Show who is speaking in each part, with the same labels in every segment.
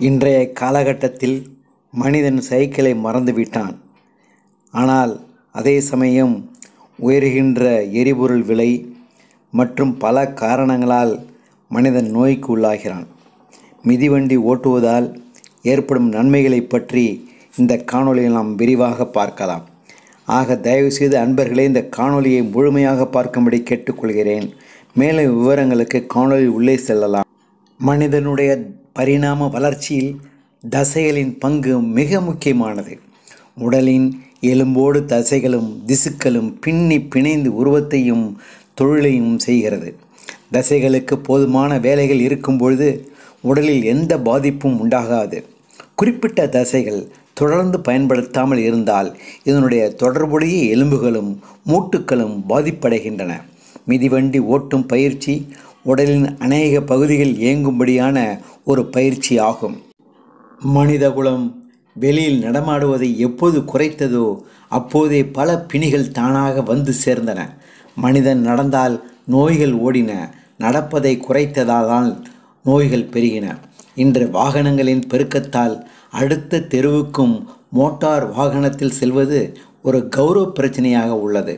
Speaker 1: இன்றைய காலகட்டத்தில் மனிதன் சைக்கிளை மறந்துவிட்டான் ஆனால் அதே சமயம் உயர்கின்ற எரிபொருள் விலை மற்றும் பல காரணங்களால் மனிதன் நோய்க்கு உள்ளாகிறான் மிதிவண்டி ஓட்டுவதால் ஏற்படும் நன்மைகளை பற்றி இந்த காணொளியில் நாம் விரிவாக பார்க்கலாம் ஆக தயவுசெய்து அன்பர்களே இந்த காணொளியை முழுமையாக பார்க்கும்படி கேட்டுக்கொள்கிறேன் மேலும் விவரங்களுக்கு காணொளி உள்ளே செல்லலாம் மனிதனுடைய பரிணாம வளர்ச்சியில் தசைகளின் பங்கு மிக முக்கியமானது உடலின் எலும்போடு தசைகளும் திசுக்களும் பின்னி பிணைந்து உருவத்தையும் தொழிலையும் செய்கிறது தசைகளுக்கு போதுமான வேலைகள் இருக்கும் பொழுது உடலில் எந்த பாதிப்பும் உண்டாகாது குறிப்பிட்ட தசைகள் தொடர்ந்து பயன்படுத்தாமல் இருந்தால் இதனுடைய தொடர்புடைய எலும்புகளும் மூட்டுக்களும் பாதிப்படைகின்றன மிதிவண்டி ஓட்டும் பயிற்சி உடலின் அநேக பகுதிகள் இயங்கும்படியான ஒரு பயிற்சி ஆகும் மனிதகுலம் வெளியில் நடமாடுவதை எப்போது குறைத்ததோ அப்போதே பல பிணிகள் தானாக வந்து சேர்ந்தன மனிதன் நடந்தால் நோய்கள் ஓடின நடப்பதை குறைத்ததால் நோய்கள் பெருகின இன்று வாகனங்களின் பெருக்கத்தால் அடுத்த தெருவுக்கும் மோட்டார் வாகனத்தில் செல்வது ஒரு கௌரவ பிரச்சனையாக உள்ளது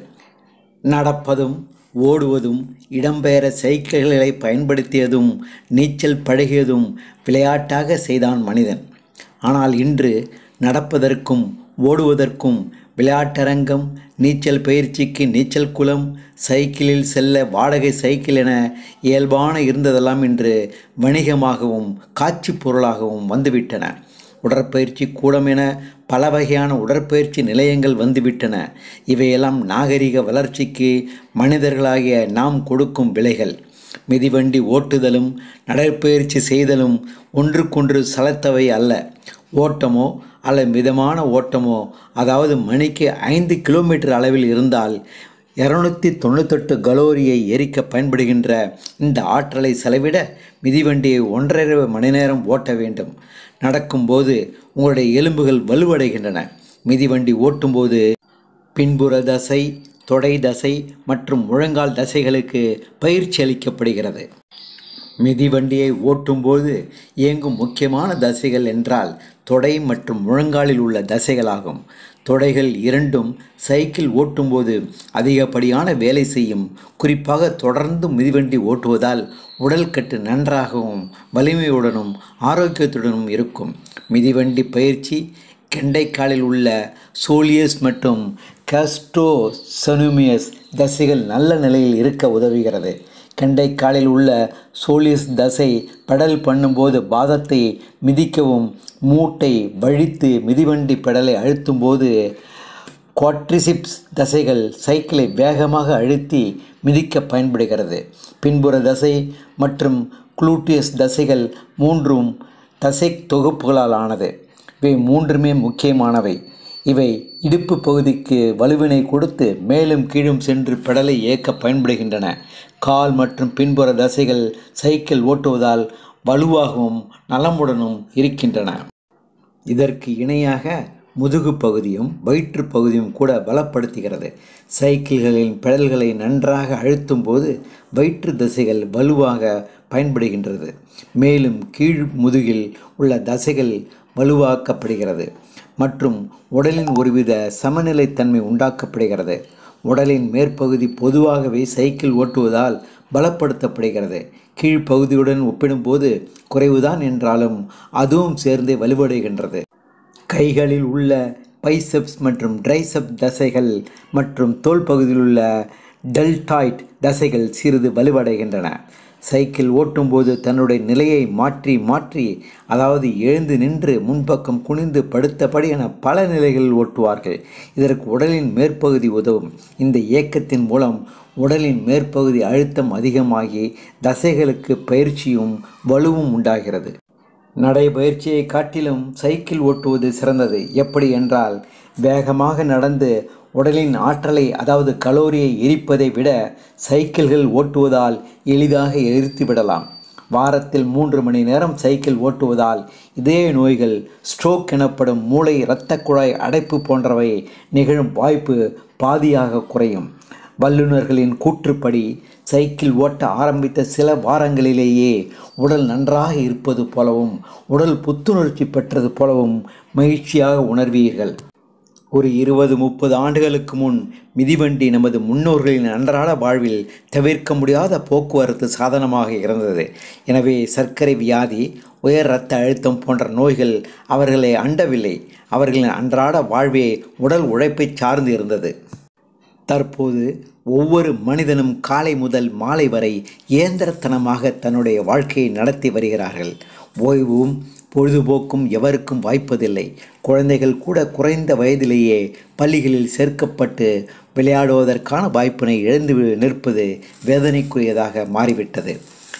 Speaker 1: நடப்பதும் ஓடுவதும் இடம்பெயர சைக்கிள்களை பயன்படுத்தியதும் நீச்சல் பழகியதும் விளையாட்டாக செய்தான் மனிதன் ஆனால் இன்று நடப்பதற்கும் ஓடுவதற்கும் விளையாட்டரங்கம் நீச்சல் பயிற்சிக்கு நீச்சல் குளம் சைக்கிளில் செல்ல வாடகை சைக்கிள் என இயல்பான இருந்ததெல்லாம் இன்று வணிகமாகவும் காட்சி பொருளாகவும் வந்துவிட்டன உடற்பயிற்சி கூடம் என பல வகையான உடற்பயிற்சி நிலையங்கள் வந்துவிட்டன இவையெல்லாம் நாகரிக வளர்ச்சிக்கு மனிதர்களாகிய நாம் கொடுக்கும் விலைகள் மிதிவண்டி ஓட்டுதலும் நடைப்பயிற்சி செய்தலும் ஒன்றுக்கொன்று சலத்தவை அல்ல ஓட்டமோ அல்லது மிதமான ஓட்டமோ அதாவது மணிக்கு ஐந்து கிலோமீட்டர் அளவில் இருந்தால் இரநூத்தி தொண்ணூத்தெட்டு கலோரியை எரிக்க பயன்படுகின்ற இந்த ஆற்றலை செலவிட மிதிவண்டியை ஒன்றரை மணி நேரம் ஓட்ட வேண்டும் நடக்கும்போது உங்களுடைய எலும்புகள் வலுவடைகின்றன மிதிவண்டி ஓட்டும்போது பின்புற தசை தொடை தசை மற்றும் முழங்கால் தசைகளுக்கு பயிற்சி அளிக்கப்படுகிறது மிதிவண்டியை ஓட்டும்போது இயங்கும் முக்கியமான தசைகள் என்றால் தொடை மற்றும் முழங்காலில் உள்ள தசைகளாகும் தொடைகள் இரண்டும் சைக்கிள் ஓட்டும்போது அதிகப்படியான வேலை செய்யும் குறிப்பாக தொடர்ந்து மிதிவண்டி ஓட்டுவதால் உடல் கட்டு நன்றாகவும் வலிமையுடனும் ஆரோக்கியத்துடனும் இருக்கும் மிதிவண்டி பயிற்சி கெண்டைக்காலில் உள்ள சோலியஸ் மற்றும் கேஸ்ட்ரோசனுமியஸ் தசைகள் நல்ல நிலையில் இருக்க உதவுகிறது கெண்டைக்காலில் உள்ள சோலியஸ் தசை பெடல் பண்ணும்போது பாதத்தை மிதிக்கவும் மூட்டை வழித்து மிதிவண்டி பெடலை அழுத்தும்போது குவாட்ரிசிப்ஸ் தசைகள் சைக்கிளை வேகமாக அழுத்தி மிதிக்க பயன்படுகிறது பின்புற தசை மற்றும் குளூட்டியஸ் தசைகள் மூன்றும் தசை தொகுப்புகளால் ஆனது இவை மூன்றுமே முக்கியமானவை இவை இடுப்பு பகுதிக்கு வலுவினை கொடுத்து மேலும் கீழும் சென்று பெடலை இயக்க பயன்படுகின்றன கால் மற்றும் பின்புற தசைகள் சைக்கிள் ஓட்டுவதால் வலுவாகவும் நலமுடனும் இருக்கின்றன இதற்கு இணையாக முதுகு பகுதியும் வயிற்று பகுதியும் கூட பலப்படுத்துகிறது சைக்கிள்களின் பெடல்களை நன்றாக அழுத்தும் போது வயிற்று தசைகள் வலுவாக பயன்படுகின்றது மேலும் கீழ் முதுகில் உள்ள தசைகள் வலுவாக்கப்படுகிறது மற்றும் உடலின் ஒருவித சமநிலைத்தன்மை உண்டாக்கப்படுகிறது உடலின் மேற்பகுதி பொதுவாகவே சைக்கிள் ஓட்டுவதால் பலப்படுத்தப்படுகிறது கீழ்ப்பகுதியுடன் ஒப்பிடும்போது குறைவுதான் என்றாலும் அதுவும் சேர்ந்து வலுவடைகின்றது கைகளில் உள்ள பைசெப்ஸ் மற்றும் ட்ரைசெப் தசைகள் மற்றும் தோல் பகுதியில் உள்ள டெல்டாய்ட் தசைகள் சிறிது வலுவடைகின்றன சைக்கிள் ஓட்டும்போது தன்னுடைய நிலையை மாற்றி மாற்றி அதாவது எழுந்து நின்று முன்பக்கம் குனிந்து படுத்தபடி என பல நிலைகளில் ஓட்டுவார்கள் இதற்கு உடலின் மேற்பகுதி உதவும் இந்த இயக்கத்தின் மூலம் உடலின் மேற்பகுதி அழுத்தம் அதிகமாகி தசைகளுக்கு பயிற்சியும் வலுவும் உண்டாகிறது நடைபயிற்சியை காட்டிலும் சைக்கிள் ஓட்டுவது சிறந்தது எப்படி என்றால் வேகமாக நடந்து உடலின் ஆற்றலை அதாவது கலோரியை எரிப்பதை விட சைக்கிள்கள் ஓட்டுவதால் எளிதாக எரித்து விடலாம் வாரத்தில் மூன்று மணி நேரம் சைக்கிள் ஓட்டுவதால் இதய நோய்கள் ஸ்ட்ரோக் எனப்படும் மூளை இரத்த குழாய் அடைப்பு போன்றவை நிகழும் வாய்ப்பு பாதியாக குறையும் வல்லுநர்களின் கூற்றுப்படி சைக்கிள் ஓட்ட ஆரம்பித்த சில வாரங்களிலேயே உடல் நன்றாக இருப்பது போலவும் உடல் புத்துணர்ச்சி பெற்றது போலவும் மகிழ்ச்சியாக உணர்வீர்கள் ஒரு இருபது முப்பது ஆண்டுகளுக்கு முன் மிதிவண்டி நமது முன்னோர்களின் அன்றாட வாழ்வில் தவிர்க்க முடியாத போக்குவரத்து சாதனமாக இருந்தது எனவே சர்க்கரை வியாதி உயர் இரத்த அழுத்தம் போன்ற நோய்கள் அவர்களை அண்டவில்லை அவர்களின் அன்றாட வாழ்வே உடல் உழைப்பை சார்ந்து இருந்தது தற்போது ஒவ்வொரு மனிதனும் காலை முதல் மாலை வரை இயந்திரத்தனமாக தன்னுடைய வாழ்க்கையை நடத்தி வருகிறார்கள் ஓய்வும் பொழுதுபோக்கும் எவருக்கும் வாய்ப்பதில்லை குழந்தைகள் கூட குறைந்த வயதிலேயே பள்ளிகளில் சேர்க்கப்பட்டு விளையாடுவதற்கான வாய்ப்பினை இழந்து நிற்பது வேதனைக்குரியதாக மாறிவிட்டது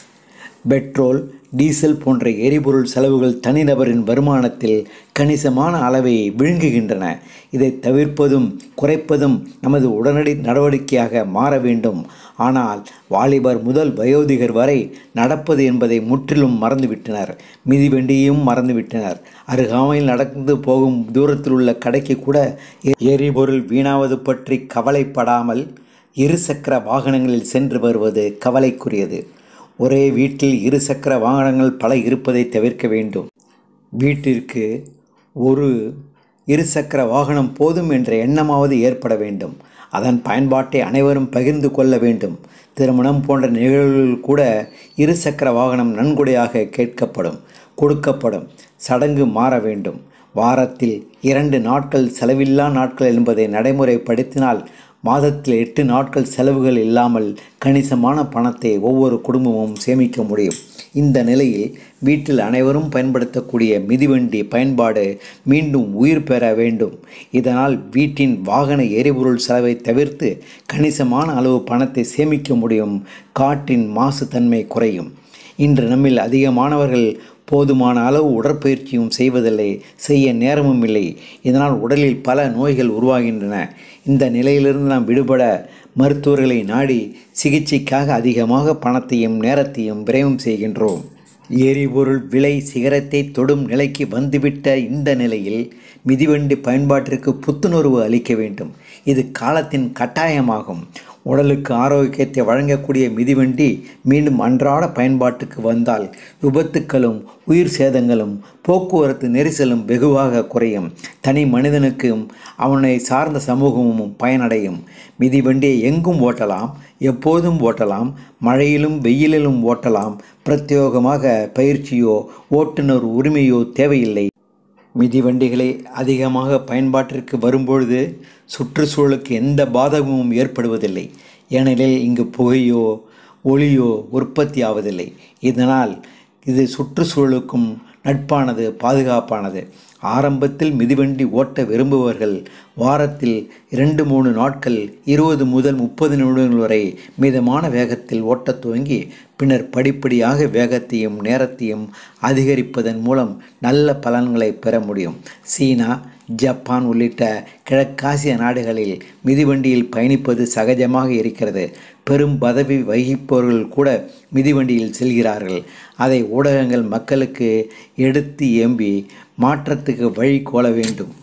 Speaker 1: பெட்ரோல் டீசல் போன்ற எரிபொருள் செலவுகள் தனிநபரின் வருமானத்தில் கணிசமான அளவை விழுங்குகின்றன இதை தவிர்ப்பதும் குறைப்பதும் நமது உடனடி நடவடிக்கையாக மாற வேண்டும் ஆனால் வாலிபர் முதல் வயோதிகர் வரை நடப்பது என்பதை முற்றிலும் மறந்துவிட்டனர் மிதிவண்டியையும் மறந்துவிட்டனர் அருகாமையில் நடந்து போகும் தூரத்தில் உள்ள கடைக்கு கூட எரிபொருள் வீணாவது பற்றி கவலைப்படாமல் இருசக்கர வாகனங்களில் சென்று வருவது கவலைக்குரியது ஒரே வீட்டில் இருசக்கர வாகனங்கள் பல இருப்பதை தவிர்க்க வேண்டும் வீட்டிற்கு ஒரு இருசக்கர வாகனம் போதும் என்ற எண்ணமாவது ஏற்பட வேண்டும் அதன் பயன்பாட்டை அனைவரும் பகிர்ந்து கொள்ள வேண்டும் திருமணம் போன்ற நிகழ்வுகளில் கூட இருசக்கர வாகனம் நன்கொடையாக கேட்கப்படும் கொடுக்கப்படும் சடங்கு மாற வேண்டும் வாரத்தில் இரண்டு நாட்கள் செலவில்லா நாட்கள் என்பதை நடைமுறைப்படுத்தினால் மாதத்தில் எட்டு நாட்கள் செலவுகள் இல்லாமல் கணிசமான பணத்தை ஒவ்வொரு குடும்பமும் சேமிக்க முடியும் இந்த நிலையில் வீட்டில் அனைவரும் பயன்படுத்தக்கூடிய மிதிவண்டி பயன்பாடு மீண்டும் உயிர் பெற வேண்டும் இதனால் வீட்டின் வாகன எரிபொருள் செலவை தவிர்த்து கணிசமான அளவு பணத்தை சேமிக்க முடியும் காற்றின் மாசு தன்மை குறையும் இன்று நம்மில் அதிகமானவர்கள் போதுமான அளவு உடற்பயிற்சியும் செய்வதில்லை செய்ய நேரமும் இல்லை இதனால் உடலில் பல நோய்கள் உருவாகின்றன இந்த நிலையிலிருந்து நாம் விடுபட மருத்துவர்களை நாடி சிகிச்சைக்காக அதிகமாக பணத்தையும் நேரத்தையும் விரயம் செய்கின்றோம் எரிபொருள் விலை சிகரத்தை தொடும் நிலைக்கு வந்துவிட்ட இந்த நிலையில் மிதிவண்டி பயன்பாட்டிற்கு புத்துணர்வு அளிக்க வேண்டும் இது காலத்தின் கட்டாயமாகும் உடலுக்கு ஆரோக்கியத்தை வழங்கக்கூடிய மிதிவண்டி மீண்டும் அன்றாட பயன்பாட்டுக்கு வந்தால் விபத்துக்களும் உயிர் சேதங்களும் போக்குவரத்து நெரிசலும் வெகுவாக குறையும் தனி மனிதனுக்கும் அவனை சார்ந்த சமூகமும் பயனடையும் மிதிவண்டியை எங்கும் ஓட்டலாம் எப்போதும் ஓட்டலாம் மழையிலும் வெயிலிலும் ஓட்டலாம் பிரத்யேகமாக பயிற்சியோ ஓட்டுநர் உரிமையோ தேவையில்லை மிதிவண்டிகளை அதிகமாக பயன்பாட்டிற்கு வரும்பொழுது சுற்றுச்சூழலுக்கு எந்த பாதகமும் ஏற்படுவதில்லை ஏனெனில் இங்கு புகையோ ஒளியோ உற்பத்தி ஆவதில்லை இதனால் இது சுற்றுச்சூழலுக்கும் நட்பானது பாதுகாப்பானது ஆரம்பத்தில் மிதிவண்டி ஓட்ட விரும்புபவர்கள் வாரத்தில் இரண்டு மூணு நாட்கள் இருபது முதல் முப்பது நிமிடங்கள் வரை மிதமான வேகத்தில் ஓட்டத் துவங்கி பின்னர் படிப்படியாக வேகத்தையும் நேரத்தையும் அதிகரிப்பதன் மூலம் நல்ல பலன்களை பெற முடியும் சீனா ஜப்பான் உள்ளிட்ட கிழக்காசிய நாடுகளில் மிதிவண்டியில் பயணிப்பது சகஜமாக இருக்கிறது பெரும் பதவி வகிப்பவர்கள் கூட மிதிவண்டியில் செல்கிறார்கள் அதை ஊடகங்கள் மக்களுக்கு எடுத்து எம்பி மாற்றத்துக்கு வழி கோல வேண்டும்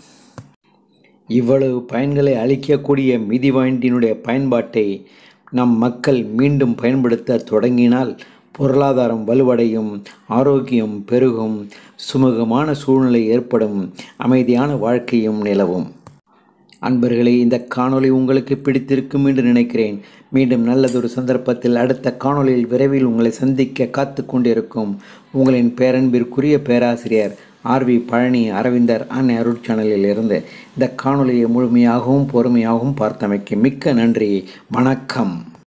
Speaker 1: இவ்வளவு பயன்களை அளிக்கக்கூடிய மிதிவண்டியினுடைய பயன்பாட்டை நம் மக்கள் மீண்டும் பயன்படுத்த தொடங்கினால் பொருளாதாரம் வலுவடையும் ஆரோக்கியம் பெருகும் சுமூகமான சூழ்நிலை ஏற்படும் அமைதியான வாழ்க்கையும் நிலவும் அன்பர்களே இந்த காணொளி உங்களுக்கு பிடித்திருக்கும் என்று நினைக்கிறேன் மீண்டும் நல்லதொரு சந்தர்ப்பத்தில் அடுத்த காணொளியில் விரைவில் உங்களை சந்திக்க காத்து கொண்டிருக்கும் உங்களின் பேரன்பிற்குரிய பேராசிரியர் ஆர்வி பழனி அரவிந்தர் அன்னை அருட்சேனலில் இருந்து இந்த காணொளியை முழுமையாகவும் பொறுமையாகவும் பார்த்தமைக்கு மிக்க நன்றி வணக்கம்